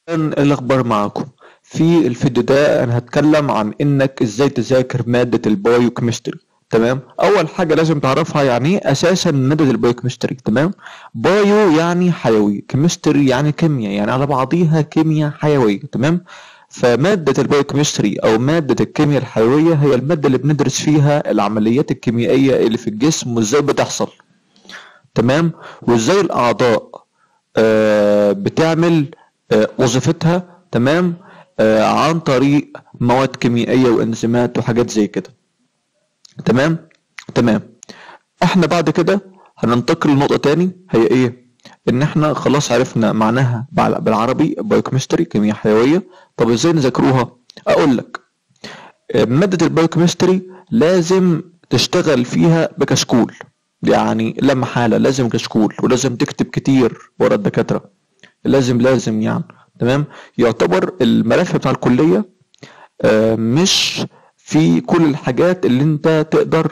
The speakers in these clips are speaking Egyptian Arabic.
ايه الاخبار معاكم في الفيديو ده انا هتكلم عن انك ازاي تذاكر مادة البايو كيمستري تمام اول حاجة لازم تعرفها يعني ايه اساسا مادة البايو كيمستري تمام بايو يعني حيوي كيمستري يعني كيمياء يعني على بعضيها كيمياء حيوية تمام فمادة البايو كيمستري او مادة الكيمياء الحيوية هي المادة اللي بندرس فيها العمليات الكيميائية اللي في الجسم وازاي بتحصل تمام وازاي الاعضاء آه بتعمل آه وظيفتها تمام آه عن طريق مواد كيميائية وانزيمات وحاجات زي كده تمام تمام احنا بعد كده هننتقل لنقطة تاني هي ايه ان احنا خلاص عرفنا معناها بالعربي بايوكيمستري كيمياء حيوية طب ازاي نذاكروها اقول لك مادة البايوكيمستري لازم تشتغل فيها بكشكول يعني لا محالة لازم كشكول ولازم تكتب كتير ورا الدكاترة لازم لازم يعني تمام يعتبر الملف بتاع الكلية آه مش في كل الحاجات اللي انت تقدر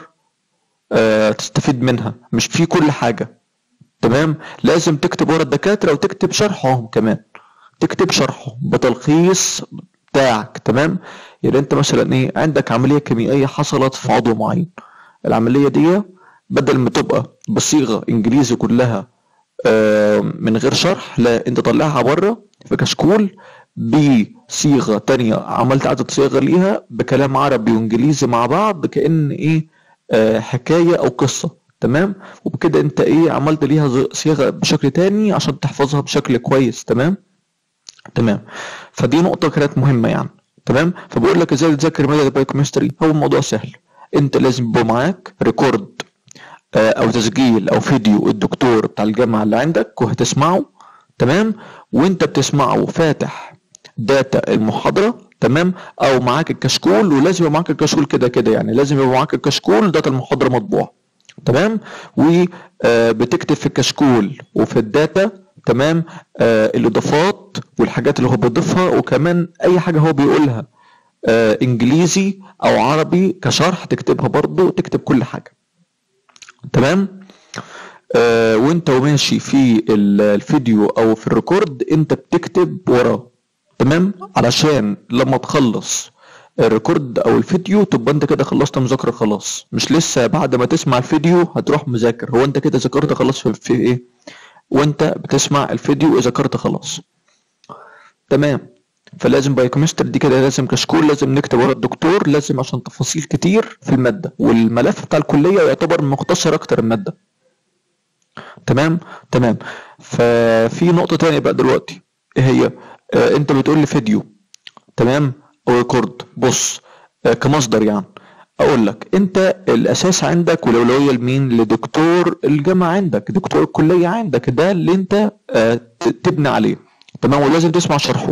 آه تستفيد منها مش في كل حاجة تمام لازم تكتب ورا الدكاترة وتكتب شرحهم كمان تكتب شرحه بتلخيص بتاعك تمام يعني انت مثلا ايه عندك عملية كيميائية حصلت في عضو معين العملية دي بدل ما تبقى بصيغة انجليزي كلها آه من غير شرح لا انت طلعها بره في كشكول بصيغة تانية عملت عدد صيغة ليها بكلام عربي وانجليزي مع بعض كأن ايه آه حكاية او قصة تمام وبكده انت ايه عملت ليها صيغة بشكل تاني عشان تحفظها بشكل كويس تمام تمام فدي نقطة كانت مهمة يعني تمام فبقول لك ازاي تذاكر مادة البايوكيمستري هو الموضوع سهل انت لازم يبقى معاك ريكورد آه او تسجيل او فيديو الدكتور بتاع الجامعة اللي عندك وهتسمعه تمام وانت بتسمعه فاتح داتا المحاضرة تمام او معاك الكشكول ولازم يبقى معاك الكشكول كده كده يعني لازم يبقى معاك الكشكول داتا المحاضرة مطبوعة تمام وبتكتب في الكشكول وفي الداتا تمام آه الاضافات والحاجات اللي هو بيضيفها وكمان اي حاجة هو بيقولها آه انجليزي او عربي كشرح تكتبها برضو تكتب كل حاجة تمام آه وانت وماشي في الفيديو او في الريكورد انت بتكتب وراه تمام علشان لما تخلص الريكورد او الفيديو تبقى انت كده خلصت مذاكره خلاص مش لسه بعد ما تسمع الفيديو هتروح مذاكر هو انت كده ذاكرت خلاص في, في ايه وانت بتسمع الفيديو ذاكرت خلاص تمام فلازم بايوكيمستري دي كده لازم كشكول لازم نكتب ورا الدكتور لازم عشان تفاصيل كتير في الماده والملف بتاع الكليه يعتبر مختصر اكتر الماده تمام تمام ففي نقطه تانية بقى دلوقتي ايه هي آه انت بتقول لي فيديو تمام او ريكورد بص آه كمصدر يعني اقول لك انت الاساس عندك والاولويه لمين لدكتور الجامعه عندك دكتور الكليه عندك ده اللي انت آه تبني عليه تمام ولازم تسمع شرحه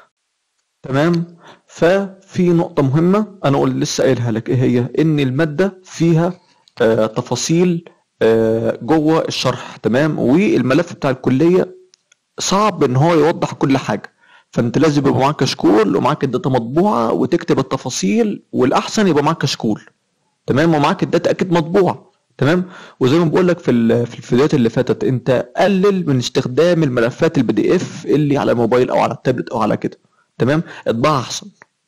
تمام ففي نقطة مهمة أنا أقول لسه قايلها لك إيه هي؟ إن المادة فيها آه تفاصيل آه جوه الشرح تمام والملف بتاع الكلية صعب إن هو يوضح كل حاجة فأنت لازم يبقى معاك كشكول ومعاك الداتا مطبوعة وتكتب التفاصيل والأحسن يبقى معاك كشكول تمام ومعاك الداتا أكيد مطبوعة تمام وزي ما بقول لك في في الفيديوهات اللي فاتت انت قلل من استخدام الملفات البي دي اف اللي على الموبايل او على التابلت او على كده تمام اطبعها احسن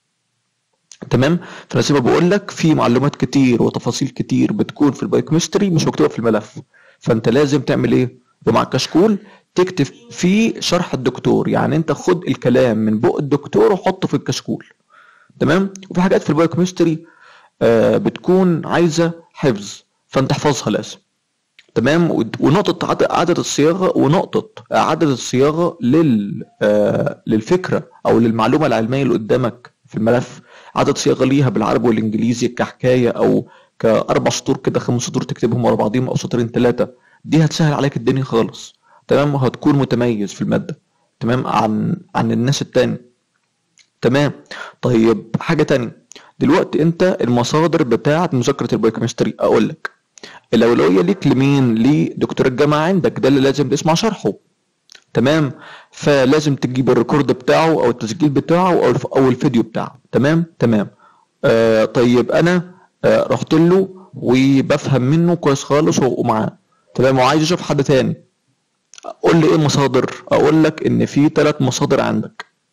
تمام فانا زي ما بقول لك في معلومات كتير وتفاصيل كتير بتكون في البايوكيمستري مش مكتوبه في الملف فانت لازم تعمل ايه يبقى معاك كشكول تكتب فيه شرح الدكتور يعني انت خد الكلام من بق الدكتور وحطه في الكشكول تمام وفي حاجات في البايوكيمستري آه بتكون عايزه حفظ فانت احفظها لازم تمام ونقطة عدد الصياغة ونقطة عدد الصياغة لل آه للفكرة أو للمعلومة العلمية اللي قدامك في الملف عدد صياغة ليها بالعربي والإنجليزي كحكاية أو كأربع سطور كده خمس سطور تكتبهم ورا بعضهم أو سطرين ثلاثة دي هتسهل عليك الدنيا خالص تمام وهتكون متميز في المادة تمام عن عن الناس التاني تمام طيب حاجة تانية دلوقتي انت المصادر بتاعة مذاكرة البايوكيمستري اقول لك الاولويه ليك لمين لدكتور الجامعه عندك ده اللي لازم تسمع شرحه تمام فلازم تجيب الريكورد بتاعه او التسجيل بتاعه او او الفيديو بتاعه تمام تمام آه طيب انا آه رحت له وبفهم منه كويس خالص ومعاه تمام وعايز اشوف حد تاني قول لي ايه المصادر اقول لك ان في ثلاث مصادر عندك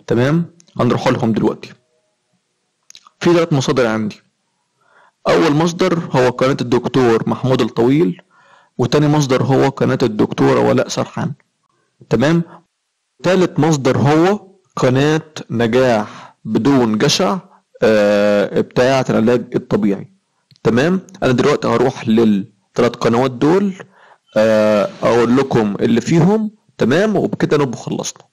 تمام هنروح لهم دلوقتي في ثلاث مصادر عندي اول مصدر هو قناة الدكتور محمود الطويل وتاني مصدر هو قناة الدكتورة ولاء سرحان تمام تالت مصدر هو قناة نجاح بدون جشع آه بتاعة العلاج الطبيعي تمام انا دلوقتي هروح للثلاث قنوات دول آه اقول لكم اللي فيهم تمام وبكده نبقى خلصنا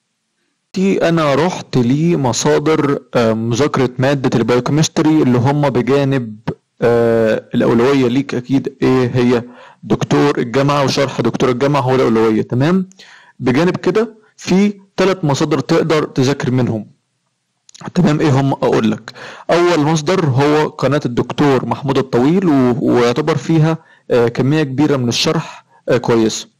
دي انا رحت لمصادر آه مذاكرة مادة البايوكيمستري اللي هم بجانب آه الاولوية ليك اكيد ايه هي دكتور الجامعة وشرح دكتور الجامعة هو الاولوية تمام بجانب كده في ثلاث مصادر تقدر تذاكر منهم تمام ايه هم اقول لك اول مصدر هو قناة الدكتور محمود الطويل ويعتبر فيها آه كمية كبيرة من الشرح آه كويس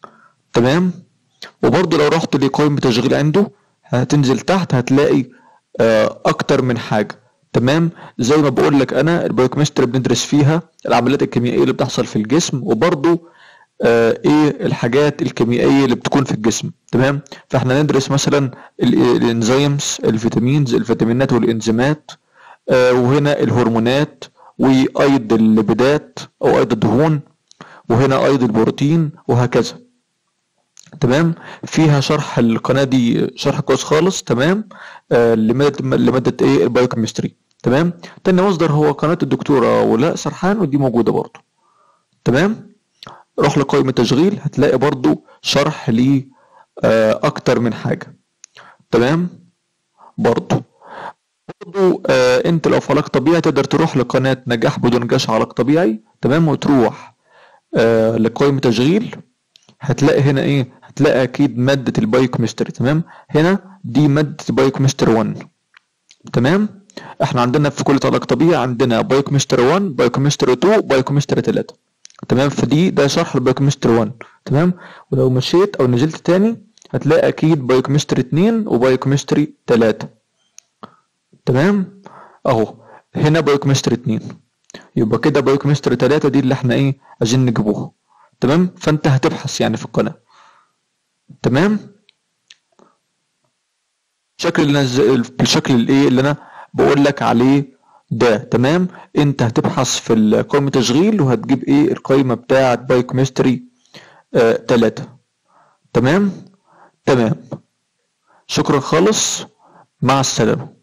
تمام وبرضه لو رحت لقائمة تشغيل عنده هتنزل تحت هتلاقي آه اكتر من حاجة تمام زي ما بقول لك انا البايوكيمستري بندرس فيها العمليات الكيميائية اللي بتحصل في الجسم وبرضه آه ايه الحاجات الكيميائيه اللي بتكون في الجسم تمام فاحنا ندرس مثلا الانزيمز الفيتامينز الفيتامينات والانزيمات آه وهنا الهرمونات وايض الليبيدات او ايض الدهون وهنا ايض البروتين وهكذا تمام فيها شرح القناه دي شرح كويس خالص تمام آه لماده لماده ايه البايوكيمستري تمام تاني مصدر هو قناه الدكتوره ولاء سرحان ودي موجوده برضه تمام روح لقائمة تشغيل هتلاقي برضو شرح ل اكتر من حاجة تمام برضو برضو آه انت لو في علاج طبيعي تقدر تروح لقناة نجاح بدون جشع علاج طبيعي تمام وتروح آه لقائمة تشغيل هتلاقي هنا ايه هتلاقي اكيد مادة البايوكيمستري تمام هنا دي مادة البايوكيمستري 1 تمام احنا عندنا في كل علاج طبيعي عندنا بايوكيمستري 1 بايوكيمستري 2 بايوكيمستري 3 تمام فدي ده شرح البايوكيمستري 1 تمام ولو مشيت او نزلت تاني هتلاقي اكيد بايوكيمستري 2 وبايوكيمستري 3 تمام اهو هنا بايوكيمستري 2 يبقى كده بايوكيمستري 3 دي اللي احنا ايه عايزين نجيبوها تمام فانت هتبحث يعني في القناه تمام الشكل اللي أنا بالشكل الايه اللي انا بقول لك عليه ده تمام انت هتبحث في قائمة تشغيل وهتجيب ايه القائمة بتاعة بايوكيمستري آه تلاتة تمام تمام شكرا خالص مع السلامة